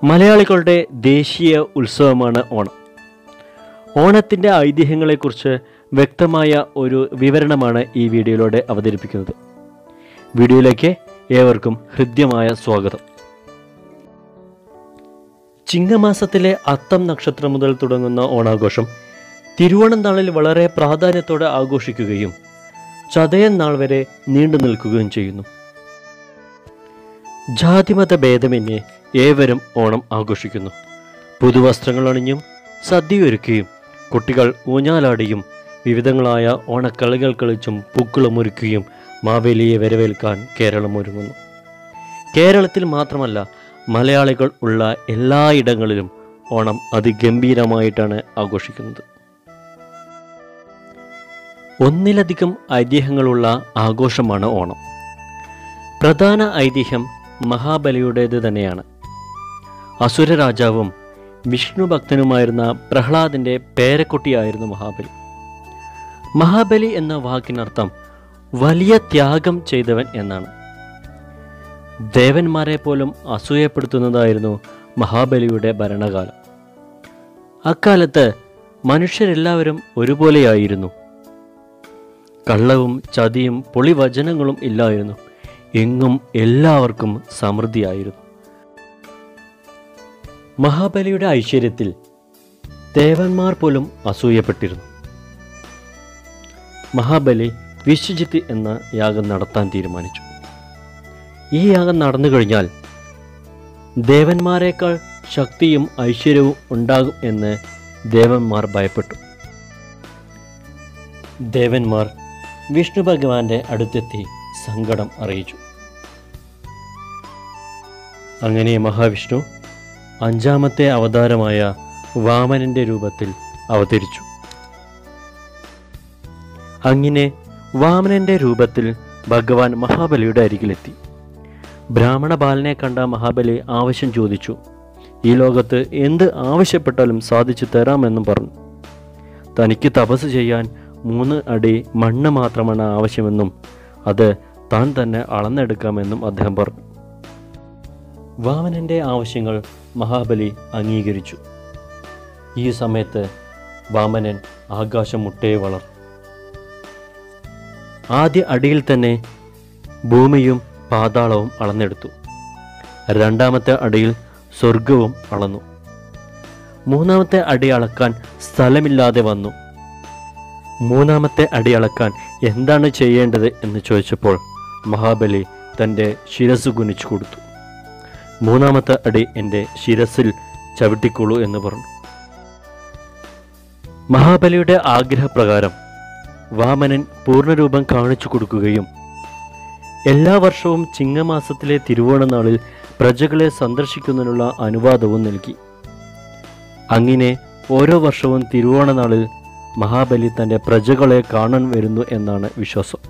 മലയാളികളുടെ ദേശീയ ഉത്സവമാണ് ഓണം ഓണത്തിൻ്റെ ഐതിഹ്യങ്ങളെക്കുറിച്ച് വ്യക്തമായ ഒരു വിവരണമാണ് ഈ വീഡിയോയിലൂടെ അവതരിപ്പിക്കുന്നത് വീഡിയോയിലേക്ക് ഏവർക്കും ഹൃദ്യമായ സ്വാഗതം ചിങ്ങമാസത്തിലെ അത്തം നക്ഷത്രം മുതൽ തുടങ്ങുന്ന ഓണാഘോഷം തിരുവോണം നാളിൽ വളരെ പ്രാധാന്യത്തോടെ ആഘോഷിക്കുകയും ചതയൻ നാൾ വരെ നീണ്ടു നിൽക്കുകയും ചെയ്യുന്നു ജാതിമത ഭേദമന്യേ ഏവരും ഓണം ആഘോഷിക്കുന്നു പുതുവസ്ത്രങ്ങൾ അണിഞ്ഞും സദ്യയൊരുക്കിയും കുട്ടികൾ ഊഞ്ഞാലാടിയും വിവിധങ്ങളായ ഓണക്കളികൾ കളിച്ചും പൂക്കളം ഒരുക്കുകയും മാവേലിയെ വരവേൽക്കാൻ കേരളം ഒരുങ്ങുന്നു കേരളത്തിൽ മാത്രമല്ല മലയാളികൾ ഉള്ള എല്ലായിടങ്ങളിലും ഓണം അതിഗംഭീരമായിട്ടാണ് ആഘോഷിക്കുന്നത് ഒന്നിലധികം ഐതിഹ്യങ്ങളുള്ള ആഘോഷമാണ് ഓണം പ്രധാന ഐതിഹ്യം മഹാബലിയുടേത് തന്നെയാണ് അസുര രാജാവും വിഷ്ണു ഭക്തനുമായിരുന്ന പ്രഹ്ലാദിൻ്റെ പേരക്കുട്ടിയായിരുന്നു മഹാബലി മഹാബലി എന്ന വാക്കിനർത്ഥം വലിയ ത്യാഗം ചെയ്തവൻ എന്നാണ് ദേവന്മാരെ പോലും അസൂയപ്പെടുത്തുന്നതായിരുന്നു മഹാബലിയുടെ ഭരണകാലം അക്കാലത്ത് മനുഷ്യരെല്ലാവരും ഒരുപോലെയായിരുന്നു കള്ളവും ചതിയും പൊളിവചനങ്ങളും ഇല്ലായിരുന്നു എങ്ങും എല്ലാവർക്കും സമൃദ്ധിയായിരുന്നു മഹാബലിയുടെ ഐശ്വര്യത്തിൽ ദേവന്മാർ പോലും അസൂയപ്പെട്ടിരുന്നു മഹാബലി വിശ്വജിത്ത് എന്ന യാഗം നടത്താൻ തീരുമാനിച്ചു ഈ യാഗം നടന്നു കഴിഞ്ഞാൽ ദേവന്മാരെക്കാൾ ശക്തിയും ഐശ്വര്യവും ഉണ്ടാകും എന്ന് ദേവന്മാർ ഭയപ്പെട്ടു ദേവന്മാർ വിഷ്ണു ഭഗവാന്റെ അടുത്തെത്തി സങ്കടം അറിയിച്ചു അങ്ങനെ മഹാവിഷ്ണു അഞ്ചാമത്തെ അവതാരമായ വാമനന്റെ രൂപത്തിൽ അവതരിച്ചു അങ്ങനെ വാമനന്റെ രൂപത്തിൽ ഭഗവാൻ മഹാബലിയുടെ അരികിലെത്തി ബ്രാഹ്മണ ബാലനെ കണ്ട മഹാബലി ആവശ്യം ചോദിച്ചു ഈ ലോകത്ത് എന്ത് ആവശ്യപ്പെട്ടാലും സാധിച്ചു തരാമെന്നും പറഞ്ഞു തനിക്ക് തപസ് ചെയ്യാൻ മൂന്ന് അടി മണ്ണ് മാത്രമാണ് ആവശ്യമെന്നും അത് താൻ തന്നെ അളന്നെടുക്കാമെന്നും അദ്ദേഹം പറഞ്ഞു വാമനന്റെ ആവശ്യങ്ങൾ മഹാബലി അംഗീകരിച്ചു ഈ സമയത്ത് വാമനൻ ആകാശം മുട്ടയെ വളർന്നു ആദ്യ അടിയിൽ തന്നെ ഭൂമിയും പാതാളവും അളന്നെടുത്തു രണ്ടാമത്തെ അടിയിൽ സ്വർഗവും അളന്നു മൂന്നാമത്തെ അടി അളക്കാൻ സ്ഥലമില്ലാതെ വന്നു മൂന്നാമത്തെ അടി അളക്കാൻ എന്താണ് ചെയ്യേണ്ടത് എന്ന് ചോദിച്ചപ്പോൾ മഹാബലി തൻ്റെ ശിരസ് കുനിച്ചു കൊടുത്തു മൂന്നാമത്തെ അടി എൻ്റെ ശിരസിൽ ചവിട്ടിക്കൊള്ളൂ എന്ന് പറഞ്ഞു മഹാബലിയുടെ ആഗ്രഹപ്രകാരം വാമനൻ പൂർണ്ണരൂപം കാണിച്ചു കൊടുക്കുകയും എല്ലാ വർഷവും ചിങ്ങമാസത്തിലെ തിരുവോണ നാളിൽ പ്രജകളെ സന്ദർശിക്കുന്നതിനുള്ള അനുവാദവും നൽകി അങ്ങനെ ഓരോ വർഷവും തിരുവോണ നാളിൽ മഹാബലി തൻ്റെ പ്രജകളെ കാണാൻ വരുന്നു എന്നാണ് വിശ്വാസം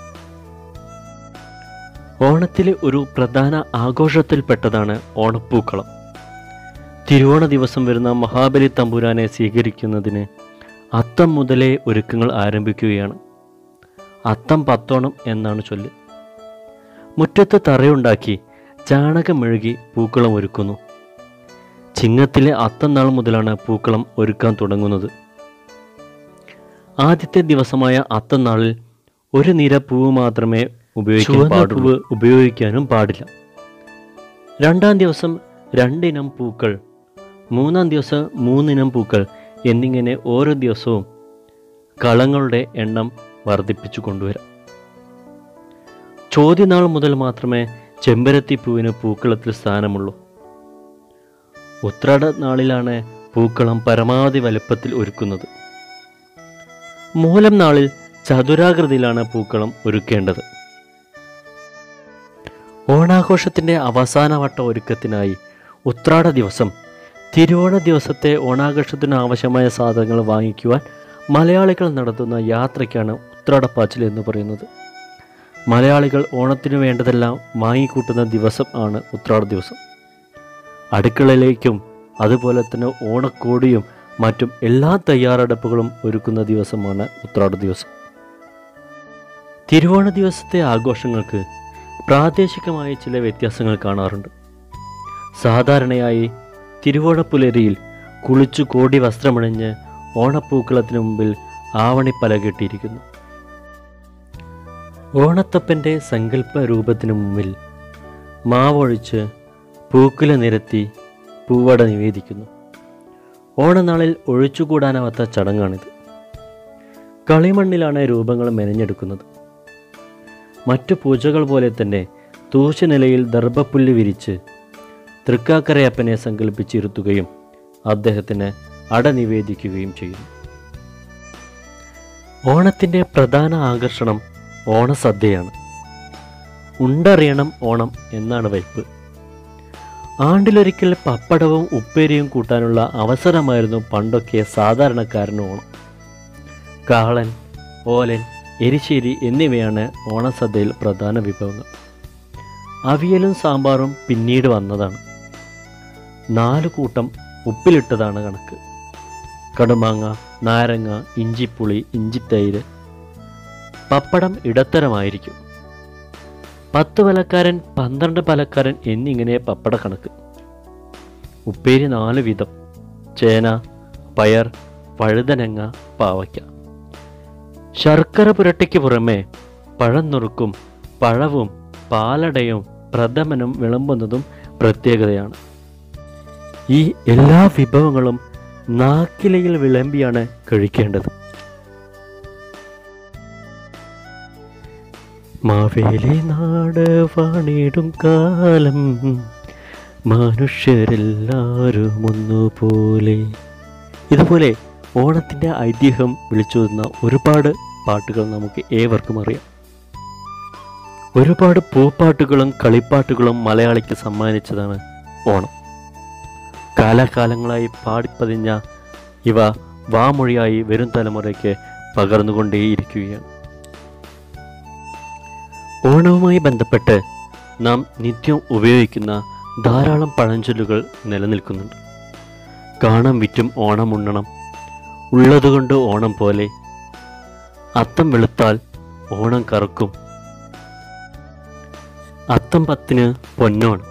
ഓണത്തിലെ ഒരു പ്രധാന ആഘോഷത്തിൽപ്പെട്ടതാണ് ഓണപ്പൂക്കളം തിരുവോണ ദിവസം വരുന്ന മഹാബലി തമ്പുരാനെ സ്വീകരിക്കുന്നതിന് അത്തം മുതലേ ഒരുക്കങ്ങൾ ആരംഭിക്കുകയാണ് അത്തം പത്തോണം എന്നാണ് ചൊല്ല് മുറ്റത്ത് തറയുണ്ടാക്കി ചാണകം മെഴുകി പൂക്കളം ഒരുക്കുന്നു ചിങ്ങത്തിലെ അത്തം നാൾ മുതലാണ് പൂക്കളം ഒരുക്കാൻ തുടങ്ങുന്നത് ആദ്യത്തെ ദിവസമായ അത്തം നാളിൽ ഒരു നിര പൂവ് മാത്രമേ ഉപയോഗിക്കാൻ പാടുള്ളൂ ഉപയോഗിക്കാനും പാടില്ല രണ്ടാം ദിവസം രണ്ടിനം പൂക്കൾ മൂന്നാം ദിവസം മൂന്നിനം പൂക്കൾ എന്നിങ്ങനെ ഓരോ ദിവസവും കളങ്ങളുടെ എണ്ണം വർദ്ധിപ്പിച്ചു കൊണ്ടുവരാം ചോദ്യനാൾ മുതൽ മാത്രമേ ചെമ്പരത്തി പൂവിന് പൂക്കളത്തിൽ സ്ഥാനമുള്ളൂ ഉത്രാട നാളിലാണ് പൂക്കളം പരമാവധി വലുപ്പത്തിൽ ഒരുക്കുന്നത് മൂലം നാളിൽ ചതുരാകൃതിയിലാണ് പൂക്കളം ഒരുക്കേണ്ടത് ഓണാഘോഷത്തിൻ്റെ അവസാനവട്ട ഒരുക്കത്തിനായി ഉത്രാട ദിവസം തിരുവോണ ദിവസത്തെ ഓണാഘോഷത്തിന് ആവശ്യമായ സാധനങ്ങൾ വാങ്ങിക്കുവാൻ മലയാളികൾ നടത്തുന്ന യാത്രയ്ക്കാണ് ഉത്രാടപ്പാച്ചിൽ എന്ന് പറയുന്നത് മലയാളികൾ ഓണത്തിനു വേണ്ടതെല്ലാം വാങ്ങിക്കൂട്ടുന്ന ദിവസം ആണ് ഉത്രാട ദിവസം അടുക്കളയിലേക്കും അതുപോലെ തന്നെ ഓണക്കോടിയും മറ്റും എല്ലാ തയ്യാറെടുപ്പുകളും ഒരുക്കുന്ന ദിവസമാണ് ഉത്രാട ദിവസം തിരുവോണ ദിവസത്തെ ആഘോഷങ്ങൾക്ക് പ്രാദേശികമായ ചില വ്യത്യാസങ്ങൾ കാണാറുണ്ട് സാധാരണയായി തിരുവോണപ്പുലരിയിൽ കുളിച്ചു കോടി വസ്ത്രമണിഞ്ഞ് ഓണപ്പൂക്കളത്തിന് മുമ്പിൽ ആവണിപ്പല കെട്ടിയിരിക്കുന്നു ഓണത്തപ്പൻ്റെ സങ്കല്പ രൂപത്തിനു മുമ്പിൽ മാവൊഴിച്ച് പൂക്കുല നിരത്തി പൂവട നിവേദിക്കുന്നു ഓണനാളിൽ ഒഴിച്ചുകൂടാനാവാത്ത ചടങ്ങാണിത് കളിമണ്ണിലാണ് രൂപങ്ങൾ മെനഞ്ഞെടുക്കുന്നത് മറ്റു പൂജകൾ പോലെ തന്നെ തൂശനിലയിൽ ദർഭപ്പുല്ല് വിരിച്ച് തൃക്കാക്കരയപ്പനെ സങ്കല്പിച്ചിരുത്തുകയും അദ്ദേഹത്തിന് അട നിവേദിക്കുകയും ചെയ്യുന്നു ഓണത്തിൻ്റെ പ്രധാന ആകർഷണം ഓണസദ്യയാണ് ഉണ്ടറിയണം ഓണം എന്നാണ് വയ്പ് ആണ്ടിലൊരിക്കൽ പപ്പടവും ഉപ്പേരിയും കൂട്ടാനുള്ള അവസരമായിരുന്നു പണ്ടൊക്കെ സാധാരണക്കാരന് ഓണം കാളൻ ഓലൻ എരിശ്ശേരി എന്നിവയാണ് ഓണസദ്യയിൽ പ്രധാന വിഭവങ്ങൾ അവിയലും സാമ്പാറും പിന്നീട് വന്നതാണ് നാല് കൂട്ടം ഉപ്പിലിട്ടതാണ് കണക്ക് കടുമാങ്ങ നാരങ്ങ ഇഞ്ചിപ്പുളി ഇഞ്ചിത്തൈര് പപ്പടം ഇടത്തരമായിരിക്കും പത്ത് പലക്കാരൻ പന്ത്രണ്ട് പലക്കാരൻ എന്നിങ്ങനെ പപ്പട കണക്ക് ഉപ്പേരി നാല് വിധം ചേന പയർ വഴുതനങ്ങ പാവയ്ക്ക ശർക്കര പുരട്ടിക്ക് പുറമെ പഴം നുറുക്കും പഴവും പാലടയും പ്രഥമനും വിളമ്പുന്നതും പ്രത്യേകതയാണ് ഈ എല്ലാ വിഭവങ്ങളും നാക്കിലയിൽ വിളമ്പിയാണ് കഴിക്കേണ്ടത് മാവേലി നാട് വാണിടും കാലം മനുഷ്യരെല്ലാവരും ഒന്നുപോലെ ഇതുപോലെ ഓണത്തിൻ്റെ ഐതിഹ്യം വിളിച്ചോതുന്ന ഒരുപാട് പാട്ടുകൾ നമുക്ക് ഏവർക്കും അറിയാം ഒരുപാട് പൂപ്പാട്ടുകളും കളിപ്പാട്ടുകളും മലയാളിക്ക് സമ്മാനിച്ചതാണ് ഓണം കാലാകാലങ്ങളായി പാടിപ്പതിഞ്ഞ ഇവ വാമൊഴിയായി വരും തലമുറയ്ക്ക് പകർന്നുകൊണ്ടേയിരിക്കുകയാണ് ഓണവുമായി ബന്ധപ്പെട്ട് നാം നിത്യം ഉപയോഗിക്കുന്ന ധാരാളം പഴഞ്ചൊല്ലുകൾ നിലനിൽക്കുന്നുണ്ട് കാണം വിറ്റും ഓണം ഉണ്ണണം ഉള്ളതുകൊണ്ട് ഓണം പോലെ അത്തം വെളുത്താൽ ഓണം കറുക്കും അത്തം പത്തിന് പൊന്നോണം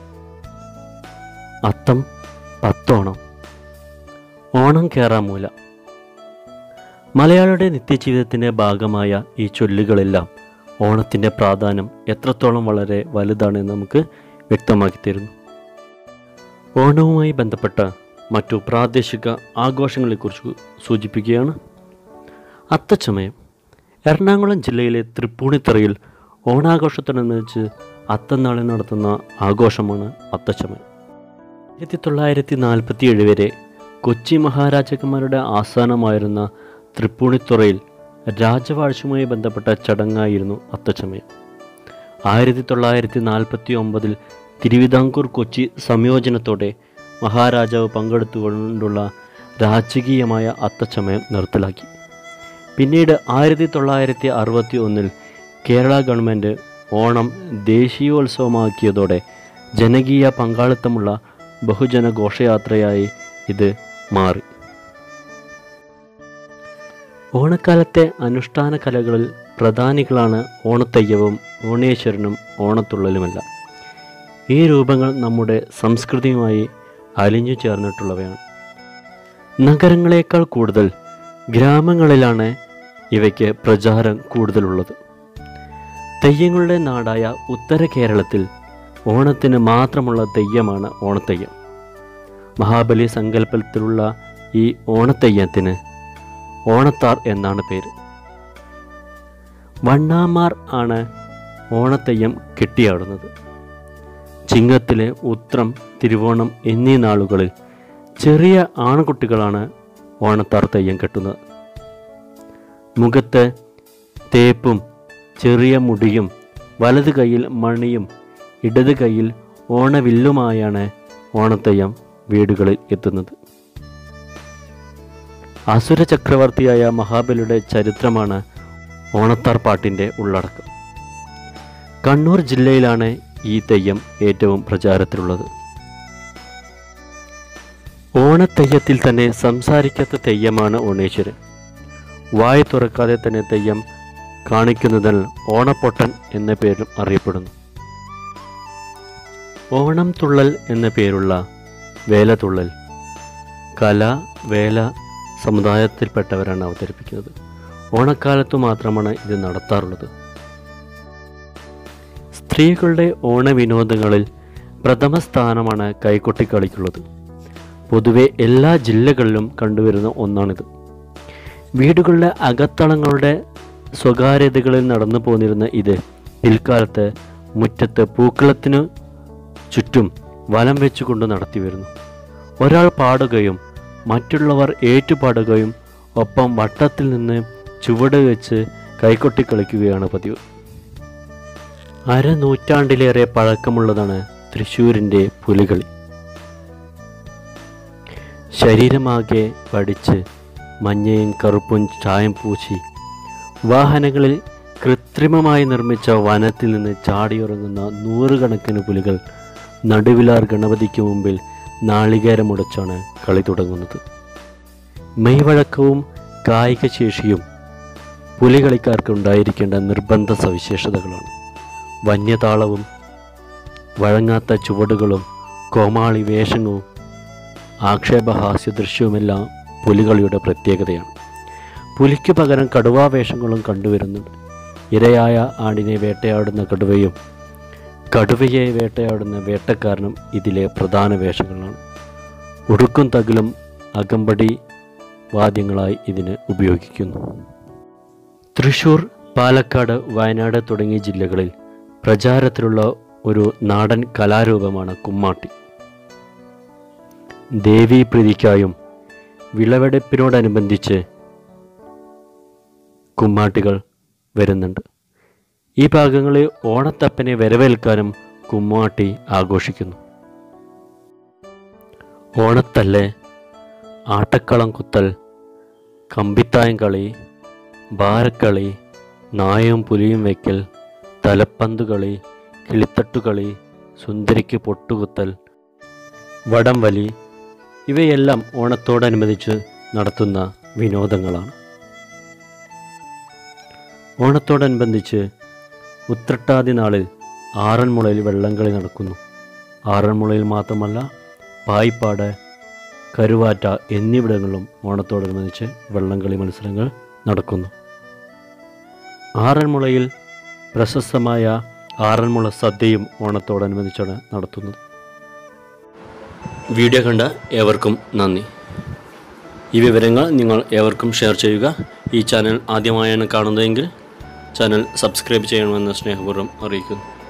അത്തം പത്തോണം ഓണം കേറാമൂല മലയാളിയുടെ നിത്യജീവിതത്തിൻ്റെ ഭാഗമായ ഈ ചൊല്ലുകളെല്ലാം ഓണത്തിൻ്റെ പ്രാധാന്യം എത്രത്തോളം വളരെ വലുതാണെന്ന് നമുക്ക് വ്യക്തമാക്കി തരുന്നു ഓണവുമായി ബന്ധപ്പെട്ട മറ്റു പ്രാദേശിക ആഘോഷങ്ങളെക്കുറിച്ച് സൂചിപ്പിക്കുകയാണ് അത്തച്ചമയം എറണാകുളം ജില്ലയിലെ തൃപ്പൂണിത്തറയിൽ ഓണാഘോഷത്തോടനുബന്ധിച്ച് അത്തനാളിൽ നടത്തുന്ന ആഘോഷമാണ് അത്തച്ചമയം ആയിരത്തി തൊള്ളായിരത്തി നാൽപ്പത്തി ഏഴ് വരെ കൊച്ചി മഹാരാജാക്കന്മാരുടെ ആസ്ഥാനമായിരുന്ന തൃപ്പൂണിത്തുറയിൽ രാജവാഴ്ചയുമായി ബന്ധപ്പെട്ട ചടങ്ങായിരുന്നു അത്തച്ചമയം ആയിരത്തി തൊള്ളായിരത്തി നാൽപ്പത്തി ഒമ്പതിൽ തിരുവിതാംകൂർ കൊച്ചി സംയോജനത്തോടെ മഹാരാജാവ് പങ്കെടുത്തുകൊണ്ടുള്ള രാജകീയമായ അത്തച്ചമയം നിർത്തലാക്കി പിന്നീട് ആയിരത്തി തൊള്ളായിരത്തി അറുപത്തി ഒന്നിൽ കേരള ഗവൺമെൻറ് ഓണം ദേശീയോത്സവമാക്കിയതോടെ ജനകീയ പങ്കാളിത്തമുള്ള ബഹുജന ഘോഷയാത്രയായി ഇത് മാറി ഓണക്കാലത്തെ അനുഷ്ഠാന കലകളിൽ പ്രധാനികളാണ് ഓണത്തെയ്യവും ഓണേശ്വരനും ഓണത്തുള്ളലുമെല്ലാം ഈ രൂപങ്ങൾ നമ്മുടെ സംസ്കൃതിയുമായി അലിഞ്ഞു ചേർന്നിട്ടുള്ളവയാണ് നഗരങ്ങളെക്കാൾ കൂടുതൽ ഗ്രാമങ്ങളിലാണ് ഇവയ്ക്ക് പ്രചാരം കൂടുതലുള്ളത് തെയ്യങ്ങളുടെ നാടായ ഉത്തര കേരളത്തിൽ ഓണത്തിന് മാത്രമുള്ള തെയ്യമാണ് ഓണത്തെയ്യം മഹാബലി സങ്കല്പത്തിലുള്ള ഈ ഓണത്തെയ്യത്തിന് ഓണത്താർ എന്നാണ് പേര് വണ്ണാമാർ ആണ് ഓണത്തെയ്യം കെട്ടിയാടുന്നത് ചിങ്ങത്തിലെ ഉത്രം തിരുവോണം എന്നീ നാളുകളിൽ ചെറിയ ആൺകുട്ടികളാണ് ഓണത്താർ തെയ്യം കെട്ടുന്നത് മുഖത്ത് തേപ്പും ചെറിയ മുടിയും വലത് കൈയിൽ മണിയും ഇടത് കൈയിൽ ഓണവില്ലുമായാണ് ഓണത്തെയ്യം വീടുകളിൽ എത്തുന്നത് അസുര ചക്രവർത്തിയായ മഹാബലിയുടെ ചരിത്രമാണ് ഓണത്താർ പാട്ടിൻ്റെ ഉള്ളടക്കം കണ്ണൂർ ജില്ലയിലാണ് ഈ തെയ്യം ഏറ്റവും പ്രചാരത്തിലുള്ളത് ഓണത്തെയ്യത്തിൽ തന്നെ സംസാരിക്കാത്ത തെയ്യമാണ് ഓണേശ്വരൻ വായ തുറക്കാതെ തന്നെ തെയ്യം കാണിക്കുന്നതിൽ ഓണപ്പൊട്ടൻ എന്ന പേരും അറിയപ്പെടുന്നു ഓണം തുള്ളൽ എന്ന പേരുള്ള വേലതുള്ളൽ കല വേല സമുദായത്തിൽപ്പെട്ടവരാണ് അവതരിപ്പിക്കുന്നത് ഓണക്കാലത്തു മാത്രമാണ് ഇത് നടത്താറുള്ളത് സ്ത്രീകളുടെ ഓണവിനോദങ്ങളിൽ പ്രഥമ സ്ഥാനമാണ് കൈകൊട്ടിക്കളിക്കുള്ളത് പൊതുവെ എല്ലാ ജില്ലകളിലും കണ്ടുവരുന്ന ഒന്നാണിത് വീടുകളുടെ അകത്തളങ്ങളുടെ സ്വകാര്യതകളിൽ നടന്നു പോന്നിരുന്ന ഇത് പിൽക്കാലത്ത് മുറ്റത്ത് പൂക്കളത്തിനു ചുറ്റും വലം വെച്ചുകൊണ്ട് നടത്തി വരുന്നു ഒരാൾ പാടുകയും മറ്റുള്ളവർ ഏറ്റുപാടുകയും ഒപ്പം വട്ടത്തിൽ നിന്ന് ചുവട് വെച്ച് കൈകൊട്ടി കളിക്കുകയാണ് പതിവ് അരനൂറ്റാണ്ടിലേറെ പഴക്കമുള്ളതാണ് തൃശ്ശൂരിൻ്റെ പുലികളി ശരീരമാകെ പഠിച്ച് മഞ്ഞയും കറുപ്പും ചായം പൂശി വാഹനങ്ങളിൽ കൃത്രിമമായി നിർമ്മിച്ച വനത്തിൽ നിന്ന് ചാടിയുറങ്ങുന്ന നൂറുകണക്കിന് പുലികൾ നടുവിലാർ ഗണപതിക്ക് മുമ്പിൽ നാളികേരമുടച്ചാണ് കളി തുടങ്ങുന്നത് മെയ്വഴക്കവും കായിക ശേഷിയും പുലികളിക്കാർക്ക് ഉണ്ടായിരിക്കേണ്ട നിർബന്ധ സവിശേഷതകളാണ് വന്യതാളവും വഴങ്ങാത്ത ചുവടുകളും കോമാളി വേഷങ്ങളും ആക്ഷേപഹാസ്യ ദൃശ്യവുമെല്ലാം പുലികളിയുടെ പ്രത്യേകതയാണ് പുലിക്ക് പകരം കടുവാ വേഷങ്ങളും കണ്ടുവരുന്നുണ്ട് ഇരയായ ആടിനെ വേട്ടയാടുന്ന കടുവയും കടുവയെ വേട്ടയാടുന്ന വേട്ടക്കാരനും ഇതിലെ പ്രധാന വേഷങ്ങളാണ് ഉടുക്കും തകിലും അകമ്പടി വാദ്യങ്ങളായി ഇതിന് ഉപയോഗിക്കുന്നു തൃശൂർ പാലക്കാട് വയനാട് തുടങ്ങിയ ജില്ലകളിൽ പ്രചാരത്തിലുള്ള ഒരു നാടൻ കലാരൂപമാണ് കുമ്മാട്ടി ദേവീപ്രീതിക്കായും വിളവെടുപ്പിനോടനുബന്ധിച്ച് കുമ്മാട്ടികൾ വരുന്നുണ്ട് ഈ ഭാഗങ്ങളിൽ ഓണത്തപ്പനെ വരവേൽക്കാനും കുമ്മാട്ടി ആഘോഷിക്കുന്നു ഓണത്തല്ല് ആട്ടക്കളം കുത്തൽ കമ്പിത്തായം കളി ബാരക്കളി നായയും പുലിയും വയ്ക്കൽ തലപ്പന്തുകളി കിളിത്തട്ടുകളി സുന്ദരിക്ക് പൊട്ടുകുത്തൽ വടംവലി ഇവയെല്ലാം ഓണത്തോടനുബന്ധിച്ച് നടത്തുന്ന വിനോദങ്ങളാണ് ഓണത്തോടനുബന്ധിച്ച് ഉത്രട്ടാതി നാളിൽ ആറന്മുളയിൽ വെള്ളംകളി നടക്കുന്നു ആറന്മുളയിൽ മാത്രമല്ല പായിപ്പാട് കരുവാറ്റ എന്നിവിടങ്ങളിലും ഓണത്തോടനുബന്ധിച്ച് വള്ളംകളി മത്സരങ്ങൾ നടക്കുന്നു ആറന്മുളയിൽ പ്രശസ്തമായ ആറന്മുള സദ്യയും ഓണത്തോടനുബന്ധിച്ചാണ് നടത്തുന്നത് വീഡിയോ കണ്ട ഏവർക്കും നന്ദി ഈ വിവരങ്ങൾ നിങ്ങൾ ഏവർക്കും ഷെയർ ചെയ്യുക ഈ ചാനൽ ആദ്യമായാണ് കാണുന്നതെങ്കിൽ ചാനൽ സബ്സ്ക്രൈബ് ചെയ്യണമെന്ന് സ്നേഹപൂർവ്വം അറിയിക്കുന്നു